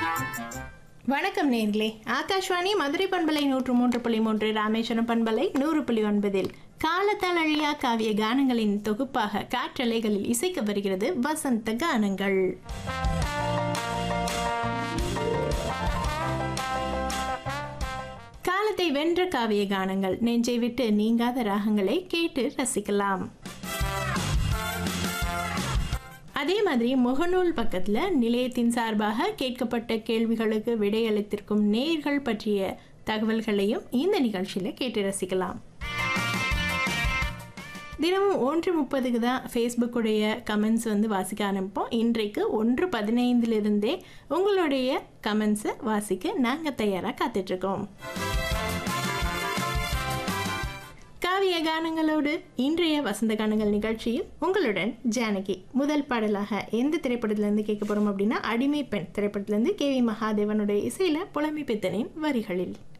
வணக்கம் நேர்களே ஆகாஷ்வாணி மதுரை பண்பலை நூற்று மூன்று புள்ளி மூன்று ராமேஸ்வரம் பண்பலை நூறு புள்ளி ஒன்பதில் காலத்தால் அழியா காவிய கானங்களின் தொகுப்பாக காற்றலைகளில் இசைக்க வருகிறது வசந்த கானங்கள் காலத்தை வென்ற காவிய கானங்கள் நெஞ்சை விட்டு நீங்காத ராகங்களை கேட்டு ரசிக்கலாம் அதே மாதிரி முகநூல் பக்கத்தில் நிலையத்தின் சார்பாக கேட்கப்பட்ட கேள்விகளுக்கு விடையளித்திருக்கும் நேர்கள் பற்றிய தகவல்களையும் இந்த நிகழ்ச்சியில் கேட்டு ரசிக்கலாம் தினமும் ஒன்று முப்பதுக்கு தான் ஃபேஸ்புக்குடைய கமெண்ட்ஸ் வந்து வாசிக்க ஆரம்பிப்போம் இன்றைக்கு ஒன்று பதினைந்திலிருந்தே உங்களுடைய கமெண்ட்ஸை வாசிக்க நாங்கள் தயாராக காத்துட்ருக்கோம் காவிய கானங்களோடு இன்றைய வசந்த கானங்கள் நிகழ்ச்சியில் உங்களுடன் ஜானகி முதல் பாடலாக எந்த திரைப்படத்திலேருந்து கேட்க போகிறோம் அப்படின்னா அடிமை பெண் திரைப்படத்திலேருந்து கே வி மகாதேவனுடைய இசையில் புலமை பித்தனின் வரிகளில்